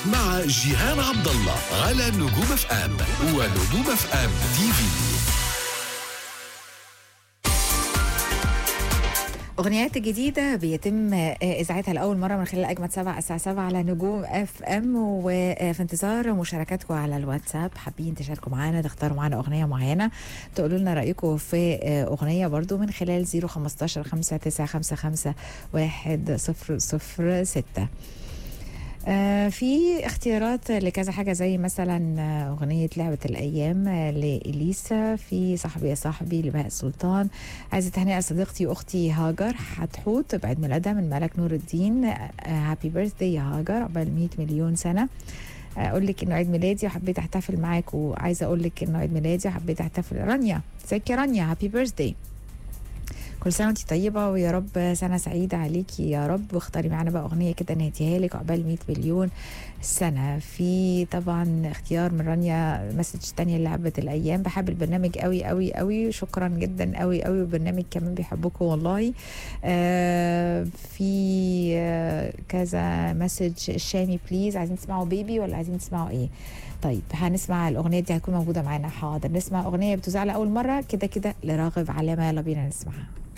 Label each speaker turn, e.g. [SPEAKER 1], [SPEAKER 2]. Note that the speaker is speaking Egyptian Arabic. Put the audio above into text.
[SPEAKER 1] مع جيهان عبد الله على نجوم اف ام ونجوم اف ام تي في
[SPEAKER 2] أغنيات جديدة بيتم آه، إذاعتها لأول مرة من خلال أجمد سبعة الساعة سبعة على نجوم اف ام وفي انتظار مشاركاتكم على الواتساب حابين تشاركوا معانا تختاروا معانا أغنية معينة تقولوا لنا رأيكم في آه، أغنية برضو من خلال 015 5955 1006 آه، في اختيارات لكذا حاجة زي مثلا آه، أغنية لعبة الأيام آه، لإليسا في صاحبي يا صاحبي لبهاء السلطان عايزة تهنئة صديقتي وأختي هاجر حتحوت بعيد ميلادها من ملك نور الدين هابي بيرثدي يا هاجر عقبال 100 مليون سنة اقول لك انه عيد ميلادي وحبيت احتفل معاك وعايزه اقول لك انه عيد ميلادي وحبيت احتفل رانيا ازيك يا رانيا هابي بيرثدي كل سنه وانت طيبه ويا رب سنه سعيده عليكي يا رب واختاري معانا بقى اغنيه كده نهديها لك عقبال 100 مليون سنه في طبعا اختيار من رانيا مسج تانية لعبه الايام بحب البرنامج قوي قوي قوي شكرا جدا قوي قوي والبرنامج كمان بيحبكم والله آه في آه كذا مسج الشامي بليز عايزين تسمعوا بيبي ولا عايزين تسمعوا ايه طيب هنسمع الاغنيه دي هتكون موجوده معانا حاضر نسمع اغنيه بتذاع لاول مره كده كده لراغب علامه يلا بينا نسمعها